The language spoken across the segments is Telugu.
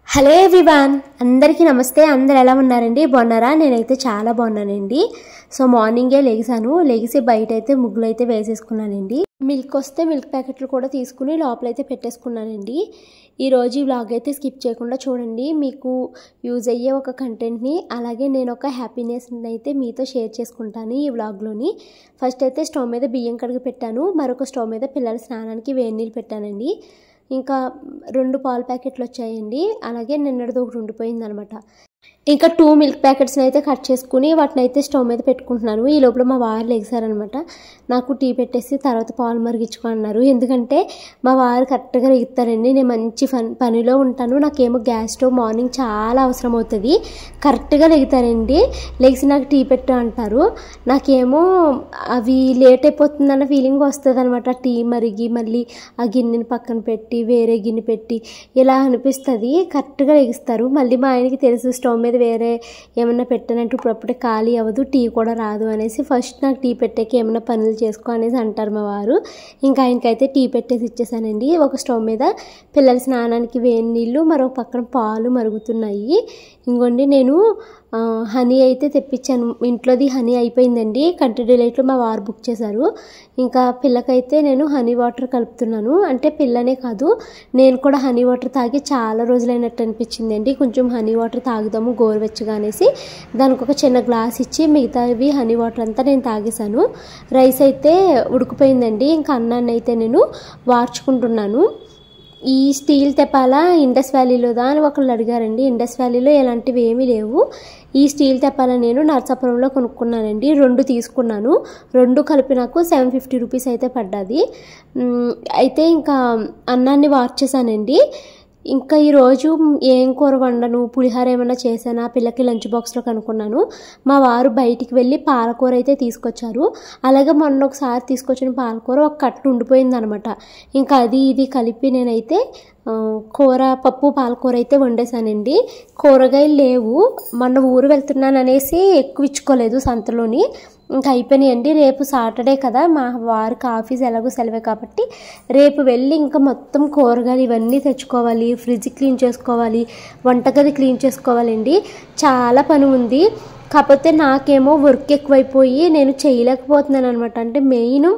హలో ఎవ్రీవాన్ అందరికీ నమస్తే అందరు ఎలా ఉన్నారండి బాగున్నారా నేనైతే చాలా బాగున్నానండి సో మార్నింగే లెగిసాను లెగిసి బయట అయితే ముగ్గులు అయితే వేసేసుకున్నానండి మిల్క్ వస్తే మిల్క్ ప్యాకెట్లు కూడా తీసుకుని లోపలైతే పెట్టేసుకున్నానండి ఈరోజు ఈ వ్లాగ్ అయితే స్కిప్ చేయకుండా చూడండి మీకు యూజ్ అయ్యే ఒక కంటెంట్ని అలాగే నేను ఒక హ్యాపీనెస్ని అయితే మీతో షేర్ చేసుకుంటాను ఈ వ్లాగ్లోని ఫస్ట్ అయితే స్టవ్ మీద బియ్యం కడిగి పెట్టాను మరొక స్టవ్ మీద పిల్లల స్నానానికి వేడి నీళ్ళు పెట్టానండి ఇంకా రెండు పాల ప్యాకెట్లు వచ్చాయండి అలాగే నిన్నటిది ఒకటి ఉండిపోయింది అనమాట ఇంకా టూ మిల్క్ ప్యాకెట్స్ని అయితే కట్ చేసుకుని వాటిని అయితే స్టవ్ మీద పెట్టుకుంటున్నాను ఈ లోపల మా వారు లెగిసారనమాట నాకు టీ పెట్టేసి తర్వాత పాలు మరిగించుకో అన్నారు ఎందుకంటే మా వారు కరెక్ట్గా లెగుతారండి నేను మంచి పని పనిలో ఉంటాను నాకేమో గ్యాస్ స్టవ్ మార్నింగ్ చాలా అవసరం అవుతుంది కరెక్ట్గా లెగుతారండి లెగిసి నాకు టీ పెట్టు అంటారు నాకేమో అవి లేట్ అయిపోతుందన్న ఫీలింగ్ వస్తుంది అనమాట టీ మరిగి మళ్ళీ ఆ గిన్నెని పక్కన పెట్టి వేరే గిన్నె పెట్టి ఇలా అనిపిస్తుంది కరెక్ట్గా లెగిస్తారు మళ్ళీ మా ఆయనకి తెలుసు స్టవ్ మీద వేరే ఏమన్నా పెట్టానంటే ఇప్పుడు అప్పుడే ఖాళీ అవ్వదు టీ కూడా రాదు అనేసి ఫస్ట్ నాకు టీ పెట్టేకి ఏమైనా పనులు చేసుకో అనేసి అంటారు మా వారు ఇంకా ఆయనకైతే టీ పెట్టేసి ఇచ్చేసానండి ఒక స్టవ్ మీద పిల్లల స్నానానికి వేడి నీళ్ళు మరో పక్కన పాలు మరుగుతున్నాయి ఇంకోండి నేను ఆ, హనీ అయితే తెప్పించాను ఇంట్లోది హనీ అయిపోయిందండి కంటి డిలైట్లో మా వారు బుక్ చేశారు ఇంకా పిల్లకైతే నేను హనీ వాటర్ కలుపుతున్నాను అంటే పిల్లనే కాదు నేను కూడా హనీ వాటర్ తాగి చాలా రోజులైనట్టు అనిపించిందండి కొంచెం హనీ వాటర్ తాగుదాము గోరువెచ్చగా అనేసి దానికి ఒక చిన్న గ్లాస్ ఇచ్చి మిగతావి హనీ వాటర్ అంతా నేను తాగేశాను రైస్ అయితే ఉడికిపోయిందండి ఇంకా అన్నాన్ని అయితే నేను వార్చుకుంటున్నాను ఈ స్టీల్ తెపాల ఇండస్ వ్యాలీలోదా అని ఒకళ్ళు అడిగారండి ఇండస్ వ్యాలీలో ఎలాంటివి ఏమీ లేవు ఈ స్టీల్ తెపాల నేను నర్సాపురంలో కొనుక్కున్నానండి రెండు తీసుకున్నాను రెండు కలిపి నాకు సెవెన్ ఫిఫ్టీ రూపీస్ అయితే పడ్డది మ్, అయితే ఇంకా అన్నాన్ని వార్చేసానండి ఇంకా ఈరోజు ఏం కూర వండను పులిహార ఏమైనా చేశానా పిల్లకి లంచ్ బాక్స్లో కనుక్కున్నాను మా వారు బయటికి వెళ్ళి పాలకూర అయితే తీసుకొచ్చారు అలాగే మొన్న ఒకసారి తీసుకొచ్చిన పాలకూర ఒక కట్టు ఉండిపోయింది అనమాట ఇంకా అది ఇది కలిపి నేనైతే ఆ, కూర పప్పు పాలకూర అయితే వండేసానండి కూరగాయలు లేవు మొన్న ఊరు వెళ్తున్నాను అనేసి ఎక్కువ ఇచ్చుకోలేదు సంతలోని ఇంకా అయిపోయినాయండి రేపు సాటర్డే కదా మా వారికి ఆఫీస్ ఎలాగో సెలవే కాబట్టి రేపు వెళ్ళి ఇంకా మొత్తం కూరగాయలు ఇవన్నీ తెచ్చుకోవాలి ఫ్రిడ్జ్ క్లీన్ చేసుకోవాలి వంటగది క్లీన్ చేసుకోవాలండి చాలా పని ఉంది కాకపోతే నాకేమో వర్క్ ఎక్కువైపోయి నేను చేయలేకపోతున్నాను అనమాట అంటే మెయిన్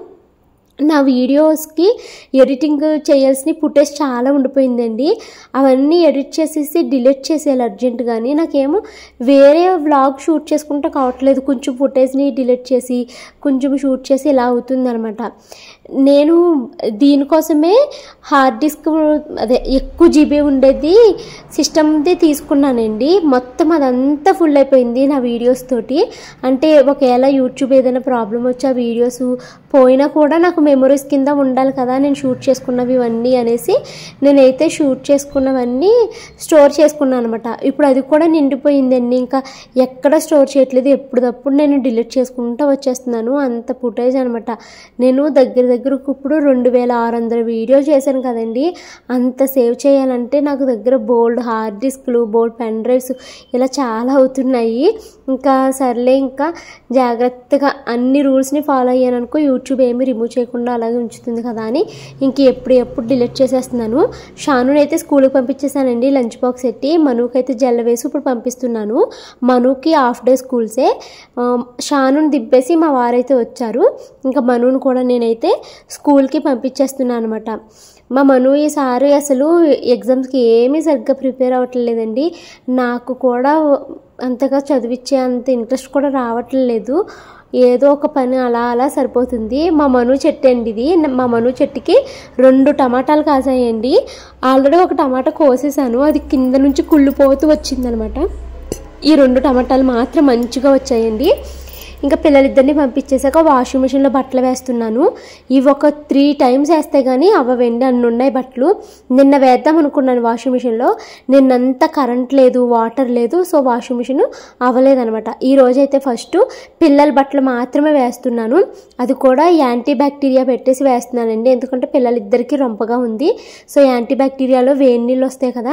నా వీడియోస్కి ఎడిటింగ్ చేయాల్సిన ఫుటేజ్ చాలా ఉండిపోయిందండి అవన్నీ ఎడిట్ చేసేసి డిలీట్ చేసేయాలి అర్జెంట్ కానీ నాకేమో వేరే వ్లాగ్ షూట్ చేసుకుంటే కావట్లేదు కొంచెం ఫుటేజ్ని డిలీట్ చేసి కొంచెం షూట్ చేసి ఇలా అవుతుందనమాట నేను దీనికోసమే హార్డ్ డిస్క్ అదే ఎక్కువ జీబీ ఉండేది సిస్టమ్ది తీసుకున్నానండి మొత్తం అదంతా ఫుల్ అయిపోయింది నా వీడియోస్ తోటి అంటే ఒకవేళ యూట్యూబ్ ఏదైనా ప్రాబ్లం వచ్చి ఆ వీడియోస్ పోయినా కూడా నాకు మెమరీస్ కింద ఉండాలి కదా నేను షూట్ చేసుకున్నవి ఇవన్నీ అనేసి నేనైతే షూట్ చేసుకున్నవన్నీ స్టోర్ చేసుకున్నాను అనమాట ఇప్పుడు అది కూడా నిండిపోయిందండి ఇంకా ఎక్కడ స్టోర్ చేయట్లేదు ఎప్పుడప్పుడు నేను డిలీట్ చేసుకుంటూ వచ్చేస్తున్నాను అంత ఫుటేజ్ అనమాట నేను దగ్గర దగ్గరకు ఇప్పుడు రెండు వేల ఆరు వందల వీడియో చేశాను కదండి అంత సేవ్ చేయాలంటే నాకు దగ్గర బోల్డ్ హార్డ్ డిస్క్లు బోల్డ్ పెన్ డ్రైవ్స్ ఇలా చాలా అవుతున్నాయి ఇంకా సర్లే ఇంకా జాగ్రత్తగా అన్ని రూల్స్ని ఫాలో అయ్యాను అనుకో యూట్యూబ్ ఏమీ రిమూవ్ చేయకుండా అలాగే ఉంచుతుంది కదా అని ఇంక ఎప్పుడు ఎప్పుడు డిలీట్ చేసేస్తున్నాను షానుని అయితే స్కూల్కి పంపించేసానండి లంచ్ బాక్స్ ఎట్టి మనుకి అయితే జల్ల వేసి ఇప్పుడు పంపిస్తున్నాను మనుకి హాఫ్ డే స్కూల్సే ఆ, షానుని దింపేసి మా వారైతే వచ్చారు ఇంకా మనుని కూడా నేనైతే స్కూల్కి పంపించేస్తున్నాను అనమాట మా మను ఈసారి అసలు ఎగ్జామ్స్కి ఏమీ సరిగ్గా ప్రిపేర్ అవ్వట్లేదండి నాకు కూడా అంతగా చదివించే అంత ఇంట్రెస్ట్ కూడా రావట్లేదు ఏదో ఒక పని అలా అలా సరిపోతుంది మా మను చెట్టు అండి ఇది మా మను చెట్టుకి రెండు టమాటాలు కాసాయండి ఆల్రెడీ ఒక టమాటా కోసేసాను అది కింద నుంచి కుళ్ళిపోతూ వచ్చిందనమాట ఈ రెండు టమాటాలు మాత్రం మంచిగా వచ్చాయండి ఇంకా పిల్లలిద్దరిని పంపించేసాక వాషింగ్ మిషన్లో బట్టలు వేస్తున్నాను ఇవి ఒక త్రీ టైమ్స్ వేస్తే కానీ అవ్వండి అన్ని ఉన్నాయి బట్టలు నిన్న వేద్దాం అనుకున్నాను వాషింగ్ మిషన్లో నిన్నంతా కరెంట్ లేదు వాటర్ లేదు సో వాషింగ్ మిషన్ అవ్వలేదనమాట ఈ రోజైతే ఫస్ట్ పిల్లల బట్టలు మాత్రమే వేస్తున్నాను అది కూడా యాంటీ బ్యాక్టీరియా పెట్టేసి వేస్తున్నానండి ఎందుకంటే పిల్లలిద్దరికీ రొంపగా ఉంది సో యాంటీ బ్యాక్టీరియాలో వేడి నీళ్ళు వస్తాయి కదా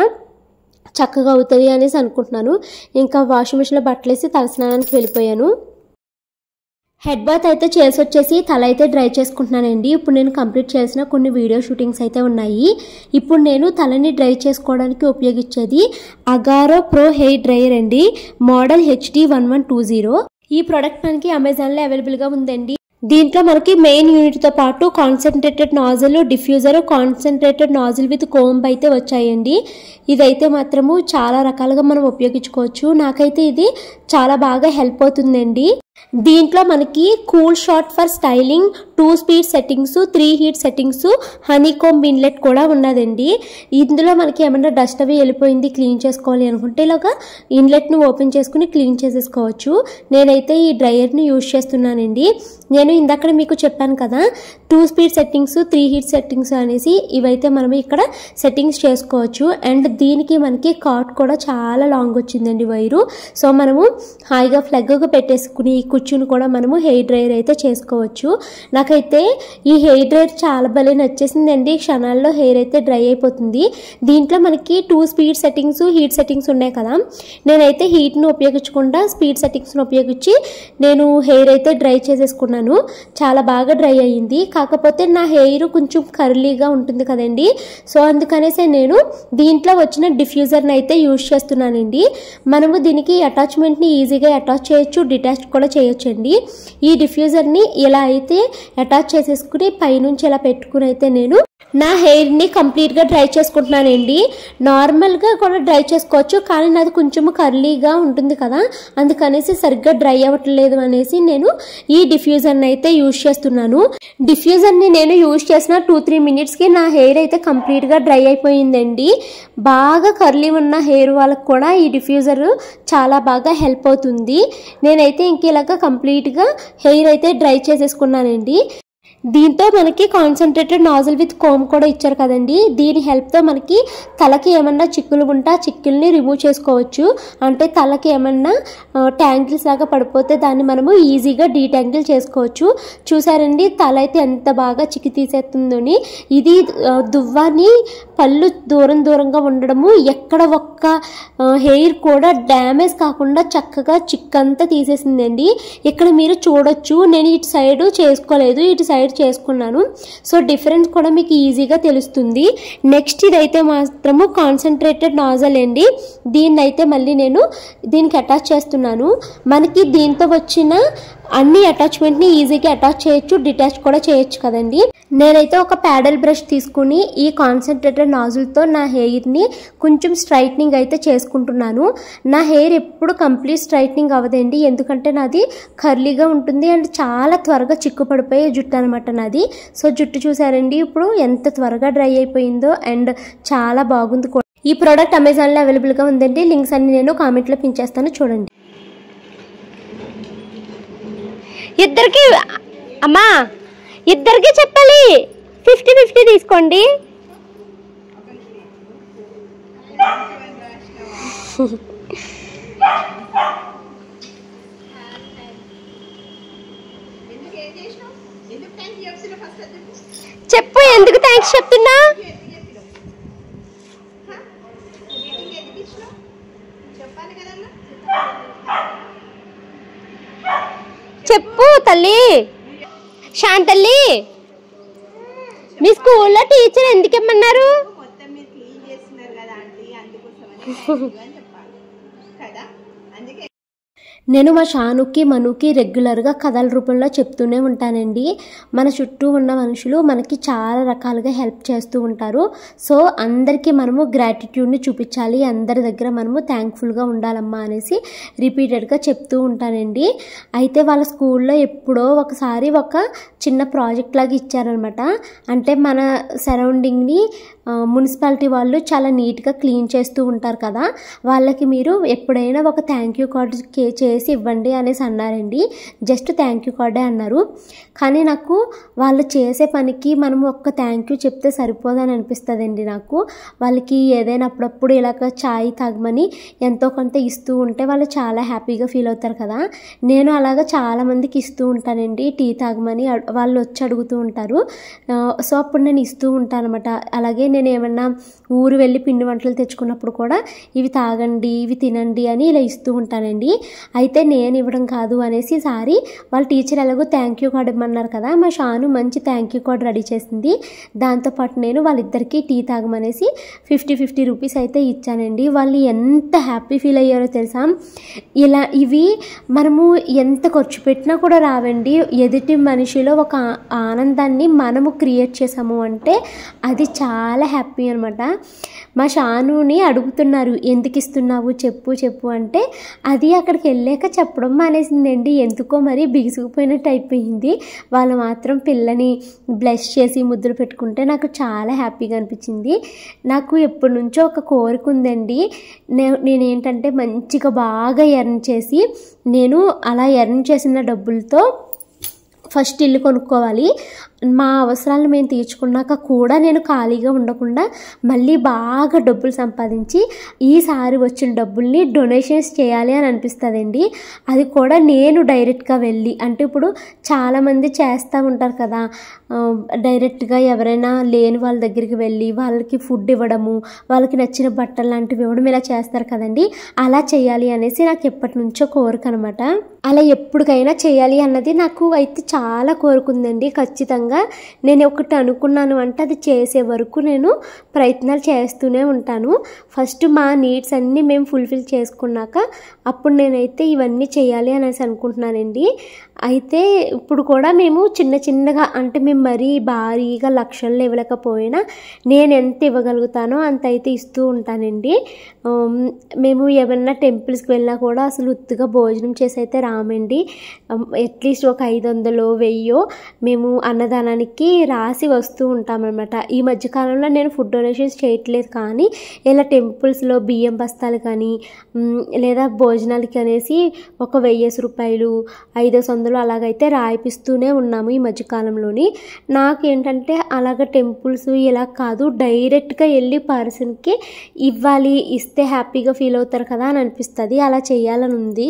చక్కగా అవుతుంది అనేసి అనుకుంటున్నాను ఇంకా వాషింగ్ మిషన్లో బట్టలు వేసి తలస్నానానికి వెళ్ళిపోయాను హెడ్ బాత్ అయితే చేసి వచ్చేసి తల అయితే డ్రై చేసుకుంటున్నానండి ఇప్పుడు నేను కంప్లీట్ చేసిన కొన్ని వీడియో షూటింగ్స్ అయితే ఉన్నాయి ఇప్పుడు నేను తలని డ్రై చేసుకోవడానికి ఉపయోగించేది అగారో ప్రో హెయిర్ డ్రైయర్ అండి model HD one one two zero ఈ ప్రోడక్ట్ మనకి అమెజాన్లో అవైలబుల్గా ఉందండి దీంట్లో మనకి మెయిన్ యూనిట్తో పాటు concentrated nozzle diffuser concentrated nozzle with comb అయితే వచ్చాయండి ఇదైతే మాత్రము చాలా రకాలుగా మనం ఉపయోగించుకోవచ్చు నాకైతే ఇది చాలా బాగా హెల్ప్ అవుతుందండి దీంట్లో మనకి cool shot for styling two speed settings three heat settings honeycomb inlet కూడా ఉన్నదండి ఇందులో మనకి ఏమన్నా డస్ట్ అవి వెళ్ళిపోయింది క్లీన్ చేసుకోవాలి అనుకుంటే ఇలాగా ఇన్లెట్ను ఓపెన్ చేసుకుని క్లీన్ చేసేసుకోవచ్చు నేనైతే ఈ డ్రైయర్ని యూజ్ చేస్తున్నానండి నేను ఇందాక మీకు చెప్పాను కదా two speed settings three heat settings అనేసి ఇవైతే మనం ఇక్కడ సెట్టింగ్స్ చేసుకోవచ్చు అండ్ దీనికి మనకి కాట్ కూడా చాలా లాంగ్ వచ్చిందండి వైరు సో మనము హాయిగా ఫ్లగ్గా పెట్టేసుకుని కూర్చుని కూడా మనము హెయిర్ డ్రైయర్ అయితే చేసుకోవచ్చు నాకైతే ఈ హెయిర్ డ్రైయర్ చాలా భలే నచ్చేసిందండి క్షణాల్లో హెయిర్ అయితే డ్రై అయిపోతుంది దీంట్లో మనకి two speed settings heat settings ఉన్నాయి కదా నేనైతే హీట్ను ఉపయోగించకుండా స్పీడ్ సెట్టింగ్స్ను ఉపయోగించి నేను హెయిర్ అయితే డ్రై చేసేసుకున్నాను చాలా బాగా డ్రై అయ్యింది కాకపోతే నా హెయిర్ కొంచెం కర్లీగా ఉంటుంది కదండి సో అందుకనేసి నేను దీంట్లో వచ్చిన డిఫ్యూజర్ని అయితే యూజ్ చేస్తున్నానండి మనము దీనికి అటాచ్మెంట్ని ఈజీగా అటాచ్ చేయొచ్చు డిటాచ్ కూడా చేయొచ్చండి ఈ డిఫ్యూజర్ని ఇలా అయితే అటాచ్ చేసేసుకుని పైనుంచి ఇలా పెట్టుకుని అయితే నేను నా హెయిర్ని కంప్లీట్గా డ్రై చేసుకుంటున్నానండి నార్మల్గా కూడా డ్రై చేసుకోవచ్చు కానీ నాది కొంచెం కర్లీగా ఉంటుంది కదా అందుకనేసి సరిగ్గా డ్రై అవ్వట్లేదు అనేసి నేను ఈ డిఫ్యూజర్ని అయితే యూజ్ చేస్తున్నాను డిఫ్యూజర్ని నేను యూజ్ చేసిన టూ త్రీ మినిట్స్కి నా హెయిర్ అయితే కంప్లీట్గా డ్రై అయిపోయిందండి బాగా కర్లీ ఉన్న హెయిర్ వాళ్ళకి కూడా ఈ డిఫ్యూజర్ చాలా బాగా హెల్ప్ అవుతుంది నేనైతే ఇంక ఇలాగ కంప్లీట్గా హెయిర్ అయితే డ్రై చేసేసుకున్నానండి దీంతో మనకి కాన్సన్ట్రేటెడ్ నాజిల్ విత్ కోమ్ కూడా ఇచ్చారు కదండి దీని హెల్ప్తో మనకి తలకి ఏమన్నా చిక్కులు ఉంటే ఆ చిక్కుల్ని రిమూవ్ చేసుకోవచ్చు అంటే తలకి ఏమన్నా ట్యాంగిల్స్ లాగా పడిపోతే దాన్ని మనము ఈజీగా డీట్యాంగిల్ చేసుకోవచ్చు చూసారండి తల అయితే ఎంత బాగా చిక్కి తీసేస్తుందని ఇది ఆ, దువ్వాని పళ్ళు దూరం దూరంగా ఉండడము ఎక్కడ ఒక్క హెయిర్ కూడా డ్యామేజ్ కాకుండా చక్కగా చిక్కంతా తీసేసిందండి ఇక్కడ మీరు చూడొచ్చు నేను ఇటు సైడ్ చేసుకోలేదు ఇటు సైడ్ చేసుకున్నాను సో డిఫరెన్స్ కూడా మీకు ఈజీగా తెలుస్తుంది నెక్స్ట్ ఇదైతే మాత్రము కాన్సన్ట్రేటెడ్ నాజల్ అండి దీన్ని అయితే మళ్ళీ నేను దీనికి అటాచ్ చేస్తున్నాను మనకి దీంతో వచ్చిన అన్ని అటాచ్మెంట్ని ఈజీగా అటాచ్ చేయొచ్చు డిటాచ్ కూడా చేయొచ్చు కదండి నేనైతే ఒక ప్యాడల్ బ్రష్ తీసుకుని ఈ కాన్సన్ట్రేటెడ్ నాజుల్తో నా హెయిర్ని కొంచెం స్ట్రైట్నింగ్ అయితే చేసుకుంటున్నాను నా హెయిర్ ఎప్పుడు కంప్లీట్ స్ట్రైట్నింగ్ అవ్వదండి ఎందుకంటే నాది కర్లీగా ఉంటుంది అండ్ చాలా త్వరగా చిక్కు పడిపోయే జుట్టు అనమాట నాది సో జుట్టు చూసారండి ఇప్పుడు ఎంత త్వరగా డ్రై అయిపోయిందో అండ్ చాలా బాగుంది కూడా ఈ ప్రోడక్ట్ అమెజాన్లో అవైలబుల్గా ఉందండి లింక్స్ అన్ని నేను కామెంట్లో పించేస్తాను చూడండి ఇద్దరికి అమ్మా ఇద్దరికి చెప్పాలి ఫిఫ్టీ ఫిఫ్టీ తీసుకోండి ఎందుకు ఏం చేసినావు ఎందుకు థ్యాంక్ యూ చెప్తున్నా ఫస్ట్ అది చెప్పు. చెప్పు ఎందుకు థ్యాంక్స్ చెప్తున్నా ఎందుకు చెప్పినావు హా? మీటింగ్ ఎందుకు ఇచ్చినావు చెప్పాలి కదన్నా చెప్పు తల్లి శాంతల్లి మీ స్కూల్లో టీచర్ ఎందుకు ఇమ్మన్నారు మొత్తం మీరు క్లీన్ చేస్తున్నారు కదా ఆంటీ అందుకోసమని thank you అని చెప్పాలి కదా అందుకే నేను మా షానుకి మనుకి రెగ్యులర్గా కథల రూపంలో చెప్తూనే ఉంటానండి మన చుట్టూ ఉన్న మనుషులు మనకి చాలా రకాలుగా హెల్ప్ చేస్తూ ఉంటారు సో అందరికీ మనము గ్రాటిట్యూడ్ని చూపించాలి అందరి దగ్గర మనము థ్యాంక్ఫుల్గా ఉండాలమ్మా అనేసి రిపీటెడ్గా చెప్తూ ఉంటానండి అయితే వాళ్ళ స్కూల్లో ఎప్పుడో ఒకసారి ఒక చిన్న ప్రాజెక్ట్ లాగా ఇచ్చారనమాట అంటే మన సరౌండింగ్ని మున్సిపాలిటీ వాళ్ళు చాలా నీట్గా క్లీన్ చేస్తూ ఉంటారు కదా వాళ్ళకి మీరు ఎప్పుడైనా ఒక థ్యాంక్ యూ కార్డు కే- చేసి ఇవ్వండి అనేసి అన్నారండి జస్ట్ థ్యాంక్ యూ కార్డే అన్నారు కానీ నాకు వాళ్ళు చేసే పనికి మనం ఒక్క థ్యాంక్ యూ చెప్తే సరిపోదని అనిపిస్తుందండి నాకు వాళ్ళకి ఏదైనా అప్పుడప్పుడు ఇలాగ చాయ్ తాగమని ఎంతో కొంత ఇస్తూ ఉంటే వాళ్ళు చాలా హ్యాపీగా ఫీల్ అవుతారు కదా నేను అలాగ చాలా మందికి ఇస్తూ ఉంటానండి టీ తాగమని అడ్- వాళ్ళు వచ్చి అడుగుతూ ఉంటారు ఆ, సో అప్పుడు నేను ఇస్తూ ఉంటాను అనమాట అలాగే నేను ఏమన్నా ఊరు వెళ్ళి పిండి వంటలు తెచ్చుకున్నప్పుడు కూడా ఇవి తాగండి ఇవి తినండి అని ఇలా ఇస్తూ ఉంటానండి అయితే నేను ఇవ్వడం కాదు అనేసి ఈసారి వాళ్ళ టీచర్ ఎలాగో థ్యాంక్ యూ కార్డ్ ఇమ్మన్నారు కదా మా షాను మంచి థ్యాంక్ యూ కార్డ్ రెడీ చేసింది దాంతోపాటు నేను వాళ్ళిద్దరికీ టీ తాగమనేసి ఫిఫ్టీ ఫిఫ్టీ రూపీస్ అయితే ఇచ్చానండి వాళ్ళు ఎంత హ్యాపీ ఫీల్ అయ్యారో తెలుసా ఇలా ఇవి మనము ఎంత ఖర్చు పెట్టినా కూడా రావండి ఎదుటి మనిషిలో ఒక ఆ- ఆనందాన్ని మనము క్రియేట్ చేసాము అంటే అది చాలా హ్యాపీ అనమాట మా షానుని అడుగుతున్నారు ఎందుకు ఇస్తున్నావు చెప్పు చెప్పు అంటే అది అక్కడికి వెళ్ళాక చెప్పడం మానేసిందండి ఎందుకో మరి బిగుసుకుపోయినట్టు అయిపోయింది వాళ్ళు మాత్రం పిల్లని బ్లెస్ చేసి ముద్దులు పెట్టుకుంటే నాకు చాలా హ్యాపీగా అనిపించింది నాకు ఎప్పటి నుంచో ఒక కోరిక ఉందండి నే- నేనేంటంటే మంచిగా బాగా ఎర్న్ చేసి నేను అలా ఎర్న్ చేసిన డబ్బులతో ఫస్ట్ ఇల్లు కొనుక్కోవాలి మా అవసరాలను మేము తీర్చుకున్నాక కూడా నేను ఖాళీగా ఉండకుండా మళ్ళీ బాగా డబ్బులు సంపాదించి ఈసారి వచ్చిన డబ్బుల్ని డొనేషన్స్ చేయాలి అని అనిపిస్తుందండి అది కూడా నేను డైరెక్ట్గా వెళ్ళి అంటే ఇప్పుడు చాలామంది చేస్తూ ఉంటారు కదా ఆ, డైరెక్ట్గా ఎవరైనా లేని వాళ్ళ దగ్గరికి వెళ్ళి వాళ్ళకి ఫుడ్ ఇవ్వడము వాళ్ళకి నచ్చిన బట్టలు లాంటివి ఇవ్వడం ఇలా చేస్తారు కదండి అలా చేయాలి అనేసి నాకు ఎప్పటి నుంచో కోరిక అనమాట అలా ఎప్పటికైనా చేయాలి అన్నది నాకు అయితే చాలా కోరుకుందండి ఖచ్చితంగా నేను ఒకటి అనుకున్నాను అంటే అది చేసే వరకు నేను ప్రయత్నాలు చేస్తూనే ఉంటాను ఫస్ట్ మా నీడ్స్ అన్నీ మేము ఫుల్ఫిల్ చేసుకున్నాక అప్పుడు నేనైతే ఇవన్నీ చేయాలి అనేసి అనుకుంటున్నానండి అయితే ఇప్పుడు కూడా మేము చిన్న చిన్నగా అంటే మేము మరీ భారీగా లక్షల్లో ఇవ్వలేకపోయినా నేను ఎంత ఇవ్వగలుగుతానో అంత అయితే ఇస్తూ ఉంటానండి ఆమ్, మేము ఏమన్నా టెంపుల్స్కి వెళ్ళినా కూడా అసలు ఉత్తుగా భోజనం చేసి అయితే రామండి అట్లీస్ట్ ఒక ఐదు వందలు వెయ్యో మేము అన్నదానానికి రాసి వస్తూ ఉంటామన్నమాట ఈ మధ్యకాలంలో నేను ఫుడ్ డొనేషన్స్ చేయట్లేదు కానీ ఇలా టెంపుల్స్లో బియ్యం బస్తాలు కానీ మ్, లేదా భోజనాలకి అనేసి ఒక వెయ్యేసి రూపాయలు ఐదేసి వందలు అలాగైతే రాయిపిస్తూనే ఉన్నాము ఈ మధ్యకాలంలోని నాకేంటంటే అలాగ టెంపుల్స్ ఇలా కాదు డైరెక్ట్గా వెళ్ళి పర్సన్కి ఇవ్వాలి ఇస్తే హ్యాపీగా ఫీల్ అవుతారు కదా అని అనిపిస్తుంది అలా చేయాలని ఉంది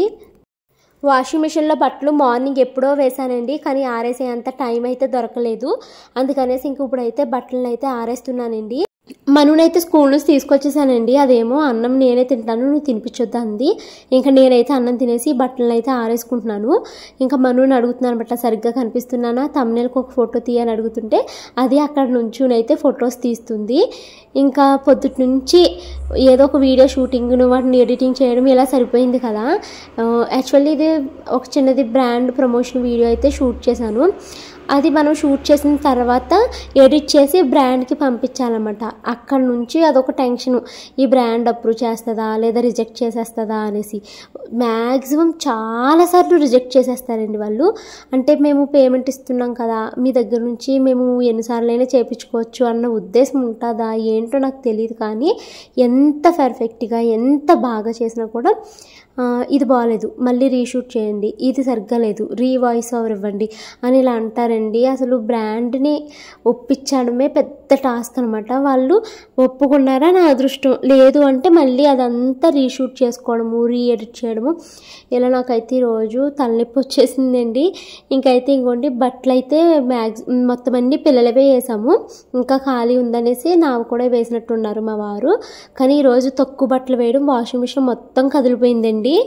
వాషింగ్ మిషన్లో బట్టలు మార్నింగ్ ఎప్పుడో వేసానండి కానీ ఆరేసే అంత టైం అయితే దొరకలేదు అందుకనేసి ఇంక ఇప్పుడైతే బట్టలను అయితే ఆరేస్తున్నానండి మనునైతే స్కూల్ నుంచి తీసుకొచ్చేసానండి అదేమో అన్నం నేనే తింటాను నువ్వు తినిపించొద్దు అంది ఇంకా నేనైతే అన్నం తినేసి బట్టలను అయితే ఆరేసుకుంటున్నాను ఇంకా మనుని అడుగుతున్నాను అనమాట సరిగ్గా కనిపిస్తున్నానా తమ్నేలకు ఒక ఫోటో తీయని అడుగుతుంటే అది అక్కడ నుంచునైతే ఫొటోస్ తీస్తుంది ఇంకా పొద్దుటి నుంచి ఏదో ఒక వీడియో షూటింగ్ వాటిని ఎడిటింగ్ చేయడం ఇలా సరిపోయింది కదా యాక్చువల్లీ ఇది ఒక చిన్నది బ్రాండ్ ప్రమోషన్ వీడియో అయితే షూట్ చేశాను అది మనం షూట్ చేసిన తర్వాత ఎడిట్ చేసి బ్రాండ్కి పంపించాలన్నమాట అక్కడ నుంచి అదొక టెన్షన్ ఈ బ్రాండ్ అప్రూవ్ చేస్తుందా లేదా రిజెక్ట్ చేసేస్తుందా అనేసి మ్యాక్సిమం చాలాసార్లు రిజెక్ట్ చేసేస్తారండి వాళ్ళు అంటే మేము పేమెంట్ ఇస్తున్నాం కదా మీ దగ్గర నుంచి మేము ఎన్నిసార్లైనా చేయించుకోవచ్చు అన్న ఉద్దేశం ఉంటుందా ఏంటో నాకు తెలియదు కానీ ఎంత పర్ఫెక్ట్గా ఎంత బాగా చేసినా కూడా ఆ, ఇది బాగాలేదు మళ్ళీ రీషూట్ చేయండి ఇది సరిగ్గా లేదు రీ వాయిస్ ఓవర్ ఇవ్వండి అని ఇలా అంటారండి అసలు బ్రాండ్ని ఒప్పించడమే పెద్ద టాస్క్ అనమాట వాళ్ళు ఒప్పుకున్నారా నా అదృష్టం లేదు అంటే మళ్ళీ అదంతా రీషూట్ చేసుకోవడము రీ ఎడిట్ చేయడము ఇలా నాకైతే ఈరోజు తలనొప్పి వచ్చేసిందండి ఇంకైతే ఇంకోండి బట్టలు అయితే మ్యాక్సి మొత్తం అన్ని పిల్లలవే వేసాము ఇంకా ఖాళీ ఉందనేసి నావి కూడా వేసినట్టున్నారు మా వారు కానీ ఈరోజు తక్కువ బట్టలు వేయడం వాషింగ్ మిషన్ మొత్తం కదిలిపోయిందండి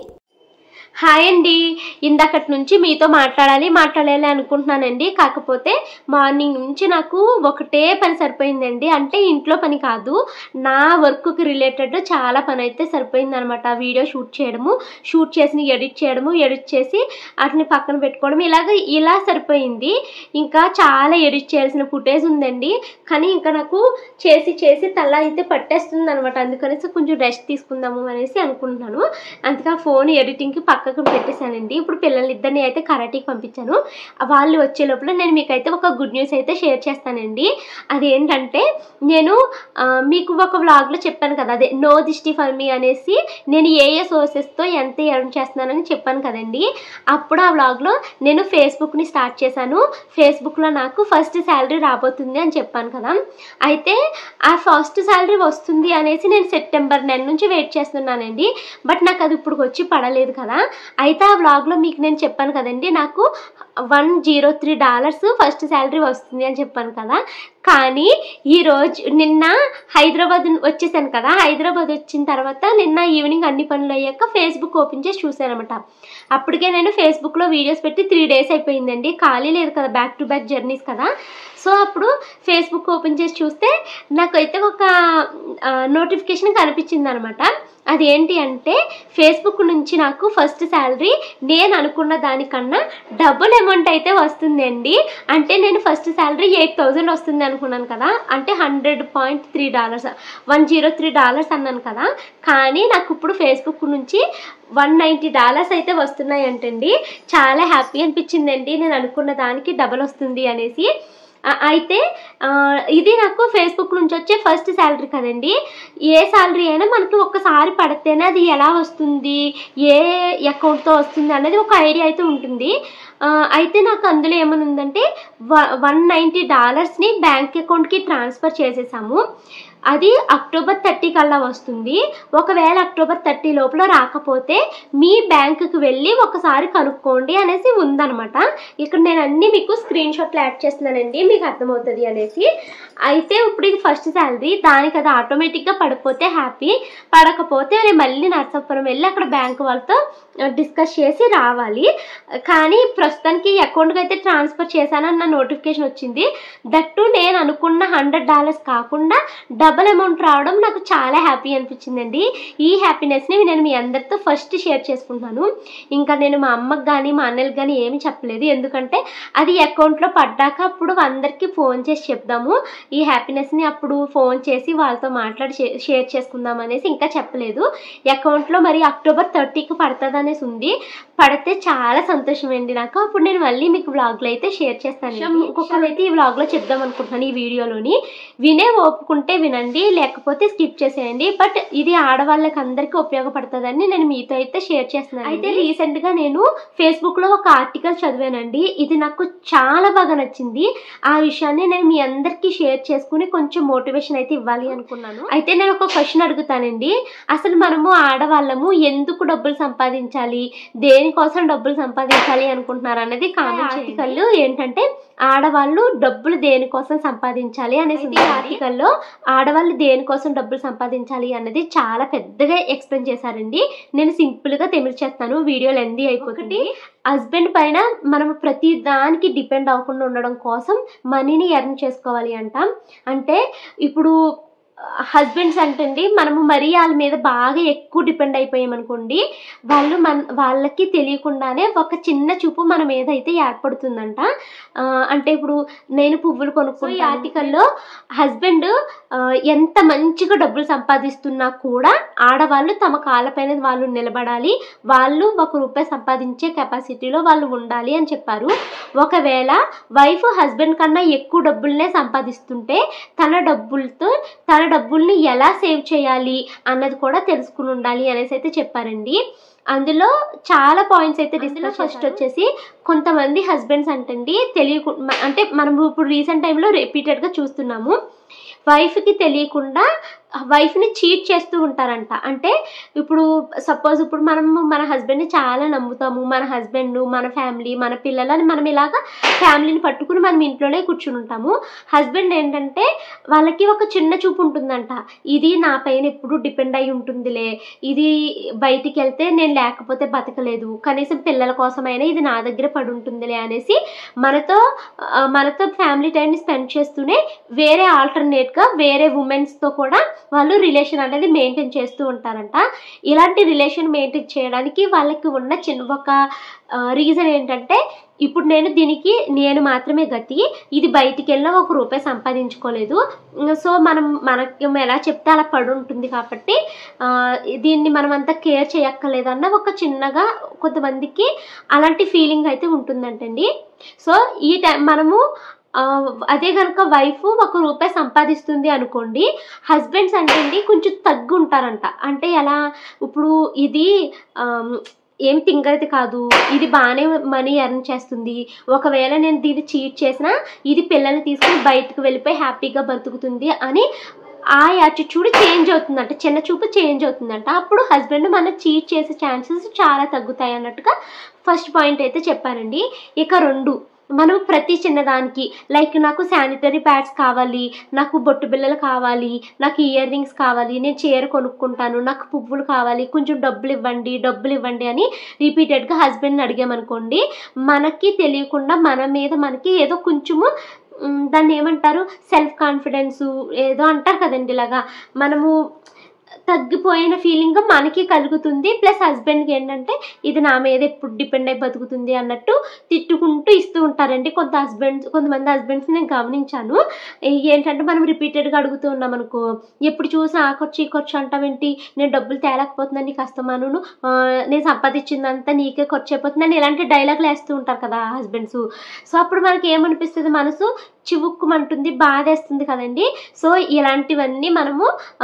హాయ్ అండి ఇందాకటి నుంచి మీతో మాట్లాడాలి మాట్లాడాలి అనుకుంటున్నానండి కాకపోతే మార్నింగ్ నుంచి నాకు ఒకటే పని సరిపోయిందండి అంటే ఇంట్లో పని కాదు నా వర్క్కి రిలేటెడ్ చాలా పని అయితే సరిపోయింది అనమాట వీడియో షూట్ చేయడము షూట్ చేసి ఎడిట్ చేయడము ఎడిట్ చేసి వాటిని పక్కన పెట్టుకోవడం ఇలాగ ఇలా సరిపోయింది ఇంకా చాలా ఎడిట్ చేయాల్సిన ఫుటేజ్ ఉందండి కానీ ఇంకా నాకు చేసి చేసి తల అయితే పట్టేస్తుంది అనమాట అందుకనేసి కొంచెం రెస్ట్ తీసుకుందాము అనేసి అనుకుంటున్నాను అందుకే ఆ ఫోన్ ఎడిటింగ్కి పక్కకు పెట్టేశానండి ఇప్పుడు పిల్లలిద్దరిని అయితే కరాటీకి పంపించాను వాళ్ళు వచ్చే లోపల నేను మీకైతే ఒక గుడ్ న్యూస్ అయితే షేర్ చేస్తానండి అదేంటంటే నేను ఆ, మీకు ఒక వ్లాగ్లో చెప్పాను కదా అదే నో దిష్టి ఫర్ మీ అనేసి నేను ఏ ఏ సోర్సెస్తో ఎంత ఎర్న్ చేస్తున్నానని చెప్పాను కదండి అప్పుడు ఆ వ్లాగ్లో నేను ఫేస్బుక్ని స్టార్ట్ చేశాను ఫేస్బుక్లో నాకు ఫస్ట్ శాలరీ రాబోతుంది అని చెప్పాను కదా అయితే ఆ ఫస్ట్ శాలరీ వస్తుంది అనేసి నేను సెప్టెంబర్ నెల నుంచి వెయిట్ చేస్తున్నానండి బట్ నాకు అది ఇప్పుడు వచ్చి పడలేదు కదా అయితే ఆ వ్లాగ్లో మీకు నేను చెప్పాను కదండి నాకు one zero three dollars first salary వస్తుంది అని చెప్పాను కదా కానీ ఈరోజు నిన్న హైదరాబాద్ వచ్చేసాను కదా హైదరాబాద్ వచ్చిన తర్వాత నిన్న ఈవినింగ్ అన్ని పనులు అయ్యాక ఫేస్బుక్ ఓపెన్ చేసి చూశాను అనమాట అప్పటికే నేను ఫేస్బుక్లో వీడియోస్ పెట్టి త్రీ డేస్ అయిపోయిందండి ఖాళీ లేదు కదా బ్యాక్ టు బ్యాక్ జర్నీస్ కదా సో అప్పుడు ఫేస్బుక్ ఓపెన్ చేసి చూస్తే నాకైతే ఒక నోటిఫికేషన్ కనిపించింది అనమాట అదేంటి అంటే ఫేస్బుక్ నుంచి నాకు ఫస్ట్ శాలరీ నేను అనుకున్న దానికన్నా డబుల్ అమౌంట్ అయితే వస్తుంది అండి అంటే నేను ఫస్ట్ శాలరీ ఎయిట్ థౌజండ్ వస్తుంది అనుకున్నాను కదా అంటే hundred point three dollars one zero three dollars అన్నాను కదా కానీ నాకు ఇప్పుడు ఫేస్బుక్ నుంచి వన్ నైంటీ డాలర్స్ అయితే వస్తున్నాయి అంటండి చాలా హ్యాపీ అనిపించిందండి నేను అనుకున్న దానికి డబల్ వస్తుంది అనేసి ఆ, అయితే ఆ, ఇది నాకు ఫేస్బుక్ నుంచి వచ్చే ఫస్ట్ శాలరీ కదండి ఏ శాలరీ అయినా మనకి ఒక్కసారి పడితేనే అది ఎలా వస్తుంది ఏ అకౌంట్తో వస్తుంది అనేది ఒక ఐడియా అయితే ఉంటుంది ఆ, అయితే నాకు అందులో ఏమని ఉందంటే వన్ నైంటీ డాలర్స్ని బ్యాంక్ అకౌంట్కి ట్రాన్స్ఫర్ చేసేసాము అది అక్టోబర్ థర్టీ కల్లా వస్తుంది ఒకవేళ అక్టోబర్ థర్టీ లోపల రాకపోతే మీ బ్యాంకుకి వెళ్ళి ఒకసారి కనుక్కోండి అనేసి ఉందన్నమాట ఇక్కడ నేను అన్ని మీకు స్క్రీన్ షాట్లు యాడ్ చేస్తున్నానండి మీకు అర్థమవుతుంది అనేసి అయితే ఇప్పుడు ఇది ఫస్ట్ శాలరీ దానికి అది ఆటోమేటిక్గా పడిపోతే హ్యాపీ పడకపోతే నేను మళ్ళీ నర్సాపురం వెళ్ళి అక్కడ బ్యాంక్ వాళ్ళతో డిస్కస్ చేసి రావాలి కానీ ప్రస్తుతానికి అకౌంట్కి అయితే ట్రాన్స్ఫర్ చేశానన్న నోటిఫికేషన్ వచ్చింది దట్టు నేను అనుకున్న హండ్రెడ్ డాలర్స్ కాకుండా డబుల్ అమౌంట్ రావడం నాకు చాలా హ్యాపీ అనిపించిందండి ఈ హ్యాపీనెస్ని నేను మీ అందరితో ఫస్ట్ షేర్ చేసుకుంటున్నాను ఇంకా నేను మా అమ్మకి కానీ మా అన్నయ్యకి కానీ ఏమి చెప్పలేదు ఎందుకంటే అది అకౌంట్లో పడ్డాక అప్పుడు అందరికీ ఫోన్ చేసి చెప్దాము ఈ హ్యాపీనెస్ని అప్పుడు ఫోన్ చేసి వాళ్ళతో మాట్లాడి షే- షేర్ చేసుకుందాం అనేసి ఇంకా చెప్పలేదు అకౌంట్లో మరి అక్టోబర్ థర్టీకి పడుతుంది అనేసి ఉంది పడితే చాలా సంతోషం అండి నాకు అప్పుడు నేను మళ్ళీ మీకు వ్లాగ్లో అయితే షేర్ చేస్తాను ఇంకొకరు అయితే ఈ వ్లాగ్లో చెప్దాం అనుకుంటున్నాను ఈ వీడియోలోని వినే ఓపుకుంటే వినండి లేకపోతే స్కిప్ చేసేయండి బట్ ఇది ఆడవాళ్ళకి అందరికీ ఉపయోగపడుతుందని నేను మీతో అయితే షేర్ చేస్తున్నాను అయితే రీసెంట్ గా నేను ఫేస్బుక్ లో ఒక ఆర్టికల్ చదివానండి ఇది నాకు చాలా బాగా నచ్చింది ఆ విషయాన్ని నేను మీ అందరికీ షేర్ చేసుకుని కొంచెం మోటివేషన్ అయితే ఇవ్వాలి అనుకున్నాను అయితే నేను ఒక క్వశ్చన్ అడుగుతానండి అసలు మనము ఆడవాళ్ళము ఎందుకు డబ్బులు సంపాదించాలి దేనికోసం డబ్బులు సంపాదించాలి అనుకుంటున్నారు అనేది కామెంట్ ఆర్టికల్ ఏంటంటే ఆడవాళ్ళు డబ్బులు దేనికోసం సంపాదించాలి అనేసి ఉంది. ఈ ఆర్టికల్లో ఆడవాళ్ళు దేనికోసం డబ్బులు సంపాదించాలి అన్నది చాలా పెద్దగా ఎక్స్ప్లెయిన్ చేశారండి నేను సింపుల్ గా తెమిర్చేస్తాను వీడియో లెందీ అయిపోతుంది హస్బెండ్ పైన మనం ప్రతి దానికి డిపెండ్ అవ్వకుండా ఉండడం కోసం మనీని ఎర్న్ చేసుకోవాలి అంటాం అంటే ఇప్పుడు హస్బెండ్స్ అంటండి మనము మరీ వాళ్ళ మీద బాగా ఎక్కువ డిపెండ్ అయిపోయామనుకోండి వాళ్ళు మన వాళ్ళకి తెలియకుండానే ఒక చిన్న చూపు మన మీద అయితే ఏర్పడుతుందంట ఆ, అంటే ఇప్పుడు నేను పువ్వులు కొనుక్కుని ఈ ఆర్టికల్లో హస్బెండ్ ఎంత మంచిగా డబ్బులు సంపాదిస్తున్నా కూడా ఆడవాళ్ళు తమ కాళ్ళపైన వాళ్ళు నిలబడాలి వాళ్ళు ఒక రూపాయి సంపాదించే కెపాసిటీలో వాళ్ళు ఉండాలి అని చెప్పారు ఒకవేళ వైఫ్ హస్బెండ్ కన్నా ఎక్కువ డబ్బులనే సంపాదిస్తుంటే తన డబ్బులతో తన డబ్బుల్ని ఎలా సేవ్ చేయాలి అన్నది కూడా తెలుసుకుని ఉండాలి అనేసి అయితే చెప్పారండి అందులో చాలా పాయింట్స్ అయితే డిస్కస్ ఫస్ట్ వచ్చేసి కొంతమంది హస్బెండ్స్ అంటండి తెలియకు మ- అంటే మనం ఇప్పుడు రీసెంట్ టైంలో రిపీటెడ్గా చూస్తున్నాము వైఫ్కి తెలియకుండా వైఫ్ని చీట్ చేస్తూ ఉంటారంట అంటే ఇప్పుడు సపోజ్ ఇప్పుడు మనం మన హస్బెండ్ని చాలా నమ్ముతాము మన హస్బెండ్ మన ఫ్యామిలీ మన పిల్లలని మనం ఇలాగా ఫ్యామిలీని పట్టుకుని మనం ఇంట్లోనే కూర్చుని ఉంటాము హస్బెండ్ ఏంటంటే వాళ్ళకి ఒక చిన్న చూపు ఉంటుందంట ఇది నా పైన ఎప్పుడు డిపెండ్ అయి ఉంటుందిలే ఇది బయటికి వెళ్తే నేను లేకపోతే బతకలేదు కనీసం పిల్లల కోసమైనా ఇది నా దగ్గర పడి ఉంటుందిలే అనేసి మనతో ఆ, మనతో ఫ్యామిలీ టైంని స్పెండ్ చేస్తూనే వేరే ఆల్టర్నేట్గా వేరే ఉమెన్స్తో కూడా వాళ్ళు రిలేషన్ అనేది మెయింటైన్ చేస్తూ ఉంటారంట ఇలాంటి రిలేషన్ మెయింటైన్ చేయడానికి వాళ్ళకి ఉన్న చిన్న ఒక రీజన్ ఏంటంటే ఇప్పుడు నేను దీనికి నేను మాత్రమే గతి ఇది బయటికి వెళ్ళిన ఒక రూపాయి సంపాదించుకోలేదు సో మనం మనకి ఎలా చెప్తే అలా పడి ఉంటుంది కాబట్టి ఆ, దీన్ని మనం అంతా కేర్ చేయక్కర్లేదన్న ఒక చిన్నగా కొంతమందికి అలాంటి ఫీలింగ్ అయితే ఉంటుందంటండి సో ఈ టైం మనము ఆ, అదే కనుక వైఫ్ ఒక రూపాయి సంపాదిస్తుంది అనుకోండి హస్బెండ్స్ అంటే కొంచెం తగ్గు ఉంటారంట అంటే ఎలా ఇప్పుడు ఇది ఆమ్, ఏం తింగరది కాదు ఇది బాగానే మనీ ఎర్న్ చేస్తుంది ఒకవేళ నేను దీన్ని చీట్ చేసినా ఇది పిల్లల్ని తీసుకుని బయటకు వెళ్ళిపోయి హ్యాపీగా బతుకుతుంది అని ఆ యాటిట్యూడ్ చేంజ్ అవుతుందంట చిన్న చూపు చేంజ్ అవుతుందంట అప్పుడు హస్బెండ్ మన చీట్ చేసే ఛాన్సెస్ చాలా తగ్గుతాయి అన్నట్టుగా ఫస్ట్ పాయింట్ అయితే చెప్పానండి ఇక రెండు మనం ప్రతి చిన్నదానికి లైక్ నాకు శానిటరీ ప్యాడ్స్ కావాలి నాకు బొట్టు బిళ్ళలు కావాలి నాకు ఇయర్ రింగ్స్ కావాలి నేను చీర కొనుక్కుంటాను నాకు పువ్వులు కావాలి కొంచెం డబ్బులు ఇవ్వండి డబ్బులు ఇవ్వండి అని రిపీటెడ్గా హస్బెండ్ని అడిగామనుకోండి మనకి తెలియకుండా మన మీద మనకి ఏదో కొంచెము మ్, దాన్ని ఏమంటారు సెల్ఫ్ కాన్ఫిడెన్స్ ఏదో అంటారు కదండి ఇలాగా మనము తగ్గిపోయిన ఫీలింగ్ మనకి కలుగుతుంది ప్లస్ హస్బెండ్కి ఏంటంటే ఇది నా మీద ఎప్పుడు డిపెండ్ అయి బతుకుతుంది అన్నట్టు తిట్టుకుంటూ ఇస్తూ ఉంటారండి కొంత హస్బెండ్స్ కొంతమంది హస్బెండ్స్ నేను గమనించాను ఈ- ఏంటంటే మనం రిపీటెడ్గా అడుగుతూ ఉన్నాం అనుకో ఎప్పుడు చూసినా ఆ ఖర్చు ఈ ఖర్చు అంటావేంటి నేను డబ్బులు తేలేకపోతున్నాను నీకు కష్టమాను నేను సంపాదించిందంతా నీకే ఖర్చు అయిపోతుందని ఇలాంటి డైలాగులు వేస్తూ ఉంటారు కదా హస్బెండ్స్ సో అప్పుడు మనకి ఏమనిపిస్తుంది మనసు చివుక్కుమంటుంది బాధేస్తుంది కదండి సో ఇలాంటివన్నీ మనము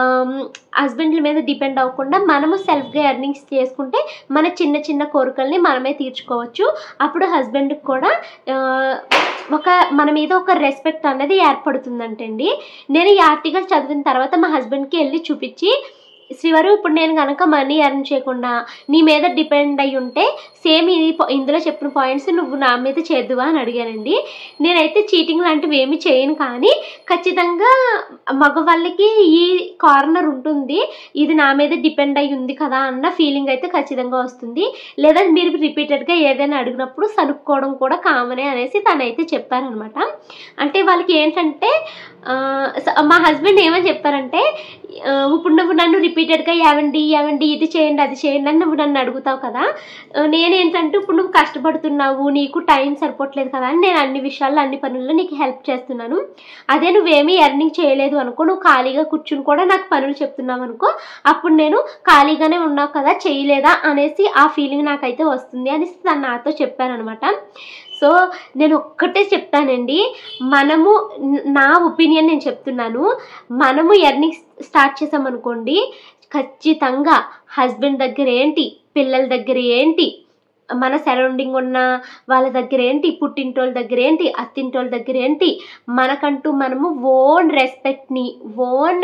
హస్బెండ్ల మీద డిపెండ్ అవ్వకుండా మనము సెల్ఫ్గా ఎర్నింగ్స్ చేసుకుంటే మన చిన్న చిన్న కోరికల్ని మనమే తీర్చుకోవచ్చు అప్పుడు హస్బెండ్కి కూడా ఆ, ఒక మన మీద ఒక రెస్పెక్ట్ అనేది ఏర్పడుతుందంటండి నేను ఈ ఆర్టికల్ చదివిన తర్వాత మా హస్బెండ్కి వెళ్ళి చూపించి శ్రీవారు ఇప్పుడు నేను కనుక మనీ ఎర్న్ చేయకుండా నీ మీద డిపెండ్ అయి ఉంటే సేమ్ ఇది ఇందులో చెప్పిన పాయింట్స్ నువ్వు నా మీద చేద్దువా అని అడిగానండి నేనైతే చీటింగ్ లాంటివి ఏమి చేయను కానీ ఖచ్చితంగా మగవాళ్ళకి ఈ కార్నర్ ఉంటుంది ఇది నా మీద డిపెండ్ అయి ఉంది కదా అన్న ఫీలింగ్ అయితే ఖచ్చితంగా వస్తుంది లేదా మీరు రిపీటెడ్గా ఏదైనా అడిగినప్పుడు సనుక్కోవడం కూడా కామనే అనేసి తనైతే చెప్పారనమాట అంటే వాళ్ళకి ఏంటంటే ఆ, స- మా హస్బెండ్ ఏమని చెప్పారంటే ఆ, ఇప్పుడు నువ్వు నన్ను రిపీటెడ్గా ఏవండి ఏవండి ఇది చేయండి అది చేయండి అని నువ్వు నన్ను అడుగుతావు కదా ఆ, నేనేంటంటే ఇప్పుడు నువ్వు కష్టపడుతున్నావు నీకు టైం సరిపోవట్లేదు కదా అని నేను అన్ని విషయాల్లో అన్ని పనుల్లో నీకు హెల్ప్ చేస్తున్నాను అదే నువ్వేమీ ఎర్నింగ్ చేయలేదు అనుకో నువ్వు ఖాళీగా కూర్చుని కూడా నాకు పనులు చెప్తున్నావు అనుకో అప్పుడు నేను ఖాళీగానే ఉన్నావు కదా చేయలేదా అనేసి ఆ ఫీలింగ్ నాకైతే వస్తుంది అని తను నాతో చెప్పారనమాట సో నేను ఒక్కటే చెప్తానండి మనము న- నా ఒపీనియన్ నేను చెప్తున్నాను మనము ఎర్నింగ్ స్టార్ట్ చేసామనుకోండి ఖచ్చితంగా హస్బెండ్ దగ్గర ఏంటి పిల్లల దగ్గర ఏంటి మన సరౌండింగ్ ఉన్న వాళ్ళ దగ్గర ఏంటి పుట్టింటోళ్ళ దగ్గర ఏంటి అత్తింటోళ్ళ దగ్గర ఏంటి మనకంటూ మనము ఓన్ రెస్పెక్ట్ని ఓన్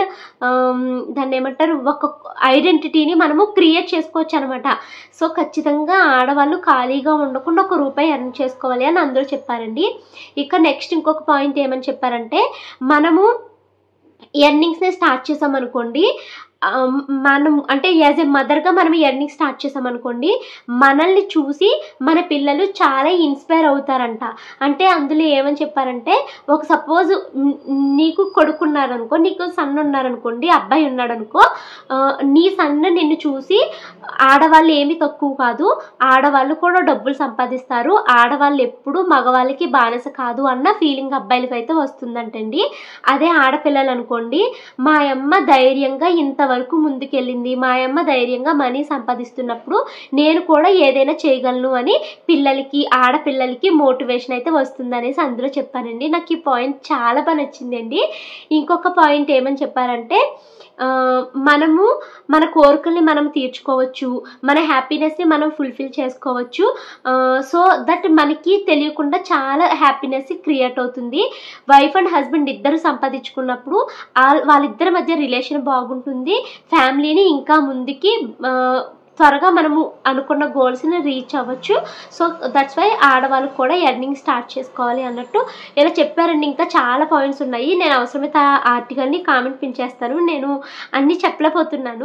దాన్ని ఏమంటారు ఒక ఐడెంటిటీని మనము క్రియేట్ చేసుకోవచ్చు అనమాట సో ఖచ్చితంగా ఆడవాళ్ళు ఖాళీగా ఉండకుండా ఒక రూపాయి ఎర్న్ చేసుకోవాలి అని అందరూ చెప్పారండి ఇక నెక్స్ట్ ఇంకొక పాయింట్ ఏమని చెప్పారంటే మనము ఎర్నింగ్స్ని స్టార్ట్ చేసామనుకోండి ఆ, మనం అంటే యాజ్ ఎ మదర్గా మనం ఎర్నింగ్ స్టార్ట్ చేసామనుకోండి మనల్ని చూసి మన పిల్లలు చాలా ఇన్స్పైర్ అవుతారంట అంటే అందులో ఏమని చెప్పారంటే ఒక సపోజ్ నీకు కొడుకున్నారనుకో నీకు సన్ ఉన్నారనుకోండి అబ్బాయి ఉన్నాడనుకో ఆ, నీ సన్న నిన్ను చూసి ఆడవాళ్ళు ఏమి తక్కువ కాదు ఆడవాళ్ళు కూడా డబ్బులు సంపాదిస్తారు ఆడవాళ్ళు ఎప్పుడు మగవాళ్ళకి బానిస కాదు అన్న ఫీలింగ్ అబ్బాయిలకి అయితే వస్తుందంటండి అదే ఆడపిల్లలు అనుకోండి మా అమ్మ ధైర్యంగా ఇంతవరకు ముందుకెళ్ళింది మా అమ్మ ధైర్యంగా మనీ సంపాదిస్తున్నప్పుడు నేను కూడా ఏదైనా చేయగలను అని పిల్లలకి ఆడపిల్లలకి మోటివేషన్ అయితే వస్తుంది అనేసి అందులో చెప్పానండి నాకు ఈ పాయింట్ చాలా బాగా నచ్చిందండి ఇంకొక పాయింట్ ఏమని చెప్పారంటే ఆ, మనము మన కోరికల్ని మనం తీర్చుకోవచ్చు మన హ్యాపీనెస్ని మనం ఫుల్ఫిల్ చేసుకోవచ్చు సో దట్ మనకి తెలియకుండా చాలా హ్యాపీనెస్ క్రియేట్ అవుతుంది వైఫ్ అండ్ హస్బెండ్ ఇద్దరు సంపాదించుకున్నప్పుడు ఆ- వాళ్ళిద్దరి మధ్య రిలేషన్ బాగుంటుంది ఫ్యామిలీని ఇంకా ముందుకి ఆ, త్వరగా మనము అనుకున్న గోల్స్ని రీచ్ అవ్వచ్చు సో దట్స్ వై ఆడవాళ్ళు కూడా ఎర్నింగ్ స్టార్ట్ చేసుకోవాలి అన్నట్టు ఇలా చెప్పారండి ఇంకా చాలా పాయింట్స్ ఉన్నాయి నేను అవసరమైతే ఆ ఆర్టికల్ని కామెంట్ పించేస్తాను నేను అన్నీ చెప్పలేకపోతున్నాను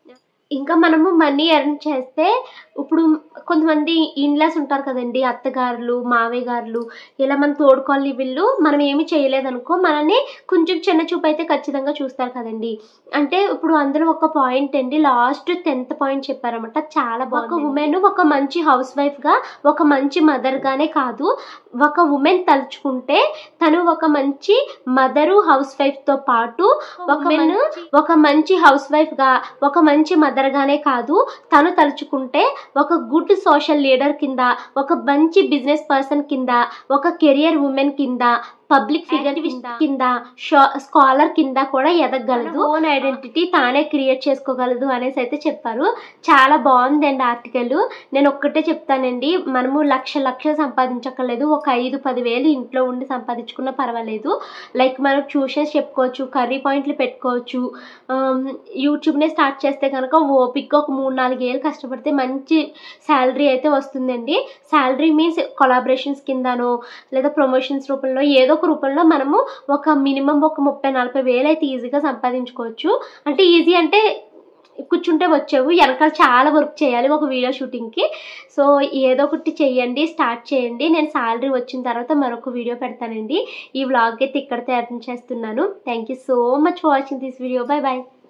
ఇంకా మనము మనీ ఎర్న్ చేస్తే ఇప్పుడు కొంతమంది ఇన్లాస్ ఉంటారు కదండి అత్తగారులు మావయ్య గారులు ఇలా మన తోడుకోవాలి వీళ్ళు మనం ఏమి చేయలేదనుకో మనల్ని కొంచెం చిన్న చూపు అయితే ఖచ్చితంగా చూస్తారు కదండి అంటే ఇప్పుడు అందులో ఒక పాయింట్ అండి లాస్ట్ టెన్త్ పాయింట్ చెప్పారన్నమాట చాలా బాగా ఒక ఉమెన్ ఒక మంచి హౌస్ వైఫ్గా ఒక మంచి మదర్గానే కాదు ఒక ఉమెన్ తలుచుకుంటే తను ఒక మంచి మదరు హౌస్ వైఫ్తో పాటు ఒక ఉమెన్ ఒక మంచి హౌస్ వైఫ్గా ఒక మంచి మదర్గానే కాదు తను తలుచుకుంటే ఒక గుడ్ సోషల్ లీడర్ కింద ఒక మంచి బిజినెస్ పర్సన్ కింద ఒక కెరియర్ ఉమెన్ కింద పబ్లిక్ ఫిగర్ కింద స్కాలర్ కింద కూడా ఎదగలదు ఓన్ ఐడెంటిటీ తానే క్రియేట్ చేసుకోగలదు అనేసి అయితే చెప్పారు చాలా బాగుందండి ఆర్టికల్ నేను ఒక్కటే చెప్తానండి మనము లక్ష లక్షలు సంపాదించక్కర్లేదు ఒక ఐదు పదివేలు ఇంట్లో ఉండి సంపాదించుకున్నా పర్వాలేదు లైక్ మనం ట్యూషన్స్ చెప్పుకోవచ్చు కర్రీ పాయింట్లు పెట్టుకోవచ్చు ఆమ్, యూట్యూబ్నే స్టార్ట్ చేస్తే కనుక ఓపిక్గా ఒక మూడు నాలుగు ఏళ్ళు కష్టపడితే మంచి శాలరీ అయితే వస్తుందండి శాలరీ మీన్స్ కొలాబరేషన్స్ కిందనో లేదా ప్రమోషన్స్ రూపంలో ఏదో ఒక రూపంలో మనము ఒక మినిమం ఒక ముప్పై నలభై వేలు అయితే ఈజీగా సంపాదించుకోవచ్చు అంటే ఈజీ అంటే కూర్చుంటే వచ్చేవు వెనకాల చాలా వర్క్ చేయాలి ఒక వీడియో షూటింగ్కి సో ఏదో ఒకటి చెయ్యండి స్టార్ట్ చేయండి నేను శాలరీ వచ్చిన తర్వాత మరొక వీడియో పెడతానండి ఈ వ్లాగ్ అయితే ఇక్కడ తయారు చేస్తున్నాను thank you so much for watching this video bye bye